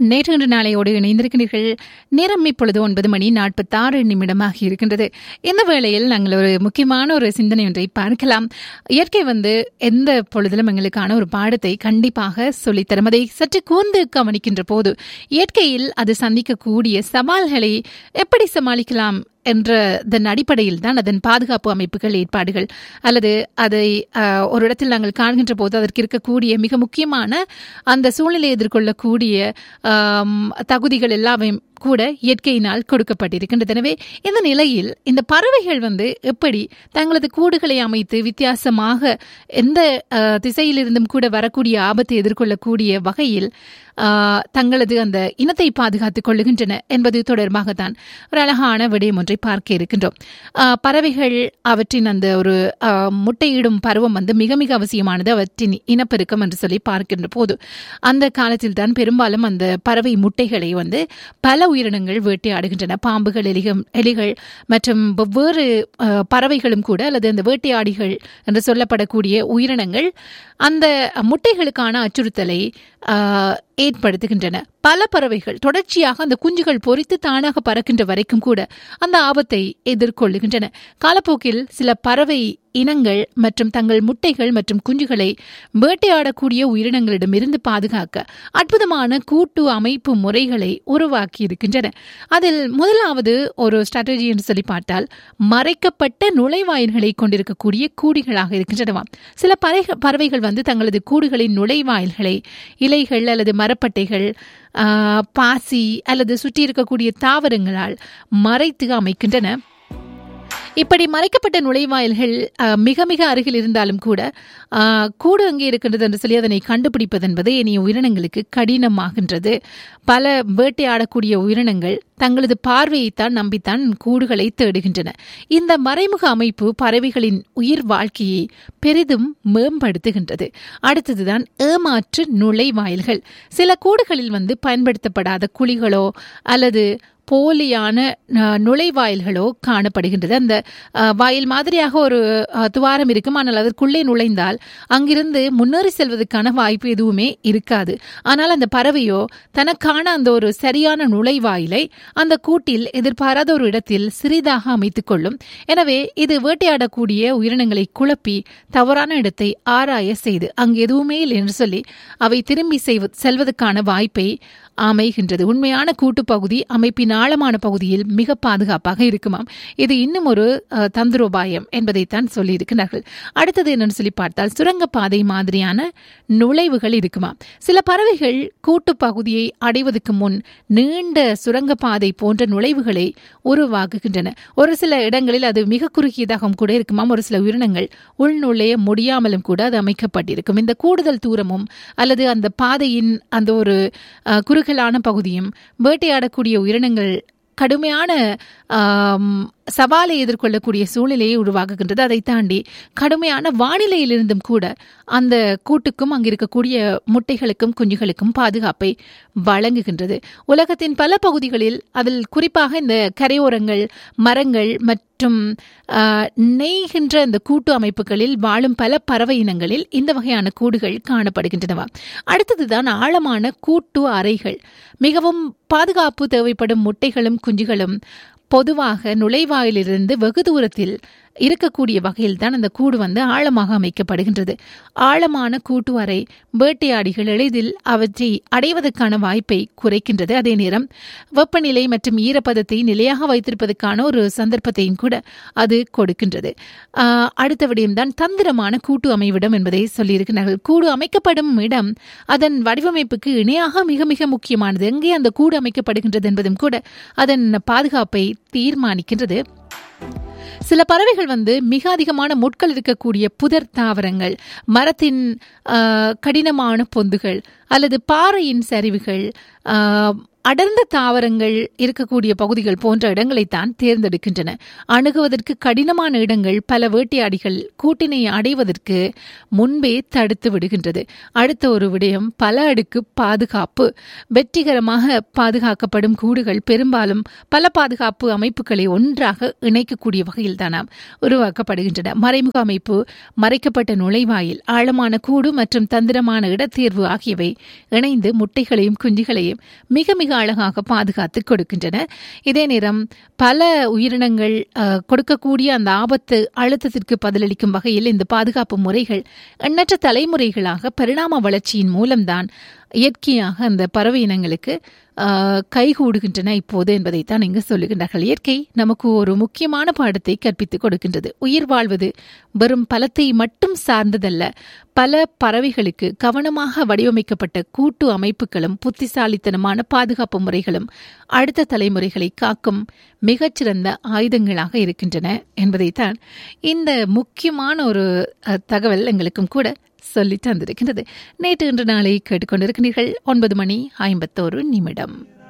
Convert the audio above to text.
நேற்று இன்று நாளையோடு இணைந்திருக்கிறீர்கள் நேரம் இப்பொழுது ஒன்பது மணி நாற்பத்தாறு நிமிடமாக இருக்கின்றது இந்த வேளையில் நாங்கள் ஒரு முக்கியமான ஒரு சிந்தனை ஒன்றை பார்க்கலாம் இயற்கை வந்து எந்த பொழுதிலும் எங்களுக்கான ஒரு பாடத்தை கண்டிப்பாக சொல்லித்தரும் அதை சற்று கூர்ந்து கவனிக்கின்ற போது இயற்கையில் அது சந்திக்கக்கூடிய சவால்களை எப்படி சமாளிக்கலாம் என்றதன் அடிப்படையில் தான் அதன் பாதுகாப்பு அமைப்புகள் ஏற்பாடுகள் அல்லது அதை அஹ், ஒரு இடத்தில் நாங்கள் காண்கின்ற போது அதற்கு இருக்கக்கூடிய மிக முக்கியமான அந்த சூழ்நிலையை எதிர்கொள்ளக்கூடிய ஆம், தகுதிகள் எல்லாவையும் கூட இயற்கையினால் கொடுக்கப்பட்டிருக்கின்றது எனவே இந்த நிலையில் இந்த பறவைகள் வந்து எப்படி தங்களது கூடுகளை அமைத்து வித்தியாசமாக எந்த அஹ், திசையிலிருந்தும் கூட வரக்கூடிய ஆபத்தை எதிர்கொள்ளக்கூடிய வகையில் ஆஹ், தங்களது அந்த இனத்தை பாதுகாத்துக் கொள்ளுகின்றன என்பது தொடர்பாகத்தான் ஒரு அழகான விடயம் ஒன்றை பார்க்க இருக்கின்றோம் ஆஹ், பறவைகள் அவற்றின் அந்த ஒரு ஆஹ், முட்டையிடும் பருவம் வந்து மிக மிக அவசியமானது அவற்றின் இனப்பெருக்கம் என்று சொல்லி பார்க்கின்ற போது அந்த காலத்தில் தான் பெரும்பாலும் அந்த பறவை முட்டைகளை வந்து பல உயிரினங்கள் வேட்டையாடுகின்றன பாம்புகள் எலிகம் எலிகள் மற்றும் வெவ்வேறு ஆஹ், பறவைகளும் கூட அல்லது அந்த வேட்டையாடிகள் என்று சொல்லப்படக்கூடிய உயிரினங்கள் அந்த முட்டைகளுக்கான அச்சுறுத்தலை ஆஹ், ஏற்படுத்துகின்றன பல பறவைகள் தொடர்ச்சியாக அந்த குஞ்சுகள் பொறித்து தானாக பறக்கின்ற வரைக்கும் கூட அந்த ஆபத்தை எதிர்கொள்ளுகின்றன காலப்போக்கில் சில பறவை இனங்கள் மற்றும் தங்கள் முட்டைகள் மற்றும் குஞ்சுகளை வேட்டையாடக்கூடிய உயிரினங்களிடமிருந்து பாதுகாக்க அற்புதமான கூட்டு அமைப்பு முறைகளை உருவாக்கி இருக்கின்றன அதில் முதலாவது ஒரு ஸ்ட்ராட்டஜி என்று சொல்லி பார்த்தால் மறைக்கப்பட்ட நுழைவாயில்களை கொண்டிருக்கக்கூடிய கூடிகளாக இருக்கின்றனவாம் சில பறவை பறவைகள் வந்து தங்களது கூடுகளின் நுழைவாயில்களை இலைகள் அல்லது மரப்பட்டைகள் ஆ, பாசி அல்லது சுற்றி இருக்கக்கூடிய தாவரங்களால் மறைத்து அமைக்கின்றன இப்படி மறைக்கப்பட்ட நுழைவாயில்கள் ஆ, மிக மிக அருகில் இருந்தாலும் கூட ஆ, கூடு அங்கே இருக்கின்றது என்று சொல்லி அதனை கண்டுபிடிப்பது என்பது இனிய உயிரினங்களுக்கு கடினமாகின்றது பல வேட்டையாடக்கூடிய உயிரினங்கள் தங்களது பார்வையைத்தான் நம்பித்தான் கூடுகளை தேடுகின்றன இந்த மறைமுக அமைப்பு பறவைகளின் உயிர் வாழ்க்கையை பெரிதும் மேம்படுத்துகின்றது அடுத்ததுதான் ஏமாற்று நுழைவாயில்கள் சில கூடுகளில் வந்து பயன்படுத்தப்படாத குழிகளோ அல்லது போலியான அஹ், நுழைவாயில்களோ காணப்படுகின்றது அந்த அஹ், வாயில் மாதிரியாக ஒரு அஹ், துவாரம் இருக்கும் ஆனால் அதற்குள்ளே நுழைந்தால் அங்கிருந்து முன்னேறி செல்வதற்கான வாய்ப்பு எதுவுமே இருக்காது ஆனால் அந்த பறவையோ தனக்கான அந்த ஒரு சரியான நுழைவாயிலை அந்த கூட்டில் எதிர்பாராத ஒரு இடத்தில் சிறிதாக அமைத்துக் கொள்ளும் எனவே இது வேட்டையாடக்கூடிய உயிரினங்களை குழப்பி தவறான இடத்தை ஆராய செய்து அங்கு எதுவுமே இல்லை என்று சொல்லி அவை திரும்பி செய்வ செல்வதற்கான வாய்ப்பை அமைகின்றது உண்மையான கூட்டுப்பகுதி அமைப்பின் ஆழமான பகுதியில் மிக பாதுகாப்பாக இருக்குமாம் இது இன்னும் ஒரு அஹ், தந்திரோபாயம் என்பதைத்தான் சொல்லியிருக்கிறார்கள் அடுத்தது என்னன்னு சொல்லி பார்த்தால் சுரங்கப்பாதை மாதிரியான நுழைவுகள் இருக்குமாம் சில பறவைகள் கூட்டுப்பகுதியை அடைவதற்கு முன் நீண்ட சுரங்கப்பாதை போன்ற நுழைவுகளை உருவாக்குகின்றன ஒரு சில இடங்களில் அது மிக குறுகியதாகவும் கூட இருக்குமாம் ஒரு சில உயிரினங்கள் உள்நுழைய முடியாமலும் கூட அது அமைக்கப்பட்டிருக்கும் இந்த கூடுதல் தூரமும் அல்லது அந்த பாதையின் அந்த ஒரு அஹ், குறுகலான பகுதியும் வேட்டையாடக்கூடிய உயிரினங்கள் கடுமையான ஆம், சவாலை எதிர்கொள்ளக்கூடிய சூழ்நிலையை உருவாக்குகின்றது அதை தாண்டி கடுமையான வானிலையிலிருந்தும் கூட அந்த கூட்டுக்கும் அங்கு இருக்கக்கூடிய முட்டைகளுக்கும் குஞ்சுகளுக்கும் பாதுகாப்பை வழங்குகின்றது உலகத்தின் பல பகுதிகளில் அதில் குறிப்பாக இந்த கரையோரங்கள் மரங்கள் மற்றும் ஆஹ், நெய்கின்ற இந்த கூட்டு அமைப்புகளில் வாழும் பல பறவை இனங்களில் இந்த வகையான கூடுகள் காணப்படுகின்றனவா அடுத்ததுதான் ஆழமான கூட்டு அறைகள் மிகவும் பாதுகாப்பு தேவைப்படும் முட்டைகளும் குஞ்சுகளும் பொதுவாக நுழைவாயிலிருந்து வெகு தூரத்தில் இருக்கக்கூடிய வகையில் தான் அந்த கூடு வந்து ஆழமாக அமைக்கப்படுகின்றது ஆழமான கூட்டு அறை வேட்டையாடிகள் எளிதில் அவற்றை அடைவதற்கான வாய்ப்பை குறைக்கின்றது அதே நேரம் வெப்பநிலை மற்றும் ஈரப்பதத்தை நிலையாக வைத்திருப்பதற்கான ஒரு சந்தர்ப்பத்தையும் கூட அது கொடுக்கின்றது ஆஹ், அடுத்த விடயம்தான் தந்திரமான கூட்டு அமைவிடம் என்பதை சொல்லியிருக்கிறார்கள் கூடு அமைக்கப்படும் இடம் அதன் வடிவமைப்புக்கு இணையாக மிக மிக முக்கியமானது எங்கே அந்த கூடு அமைக்கப்படுகின்றது என்பதும் கூட அதன் பாதுகாப்பை தீர்மானிக்கின்றது சில பறவைகள் வந்து மிக அதிகமான முட்கள் இருக்கக்கூடிய புதர் தாவரங்கள் மரத்தின் ஆஹ், கடினமான பொந்துகள் அல்லது பாறையின் சரிவுகள் ஆஹ், அடர்ந்த தாவரங்கள் இருக்கக்கூடிய பகுதிகள் போன்ற இடங்களைத்தான் தேர்ந்தெடுக்கின்றன அணுகுவதற்கு கடினமான இடங்கள் பல வேட்டையாடிகள் கூட்டினை அடைவதற்கு முன்பே தடுத்து விடுகின்றது அடுத்த ஒரு விடயம் பல அடுக்கு பாதுகாப்பு வெற்றிகரமாக பாதுகாக்கப்படும் கூடுகள் பெரும்பாலும் பல பாதுகாப்பு அமைப்புகளை ஒன்றாக இணைக்கக்கூடிய வகையில் தானாம் உருவாக்கப்படுகின்றன மறைமுக அமைப்பு மறைக்கப்பட்ட நுழைவாயில் ஆழமான கூடு மற்றும் தந்திரமான இடத்தேர்வு ஆகியவை இணைந்து முட்டைகளையும் குஞ்சுகளையும் மிக மிக அழகாக பாதுகாத்து கொடுக்கின்றன இதே நேரம் பல உயிரினங்கள் அஹ், கொடுக்கக்கூடிய அந்த ஆபத்து அழுத்தத்திற்கு பதிலளிக்கும் வகையில் இந்த பாதுகாப்பு முறைகள் எண்ணற்ற தலைமுறைகளாக பரிணாம வளர்ச்சியின் மூலம்தான் இயற்கையாக அந்த பறவை இனங்களுக்கு ஆஹ், கைகூடுகின்றன இப்போது என்பதைத்தான் இங்கு சொல்லுகின்றார்கள் இயற்கை நமக்கு ஒரு முக்கியமான பாடத்தை கற்பித்துக் கொடுக்கின்றது உயிர் வாழ்வது வெறும் பலத்தை மட்டும் சார்ந்ததல்ல பல பறவைகளுக்கு கவனமாக வடிவமைக்கப்பட்ட கூட்டு அமைப்புகளும் புத்திசாலித்தனமான பாதுகாப்பு முறைகளும் அடுத்த தலைமுறைகளை காக்கும் மிகச்சிறந்த ஆயுதங்களாக இருக்கின்றன என்பதைத்தான் இந்த முக்கியமான ஒரு அஹ், தகவல் எங்களுக்கும் கூட சொல்லி தந்திருக்கின்றது நேற்று இன்று நாளை கேட்டுக்கொண்டிருக்கிறீர்கள் ஒன்பது மணி ஐம்பத்தோரு நிமிடம்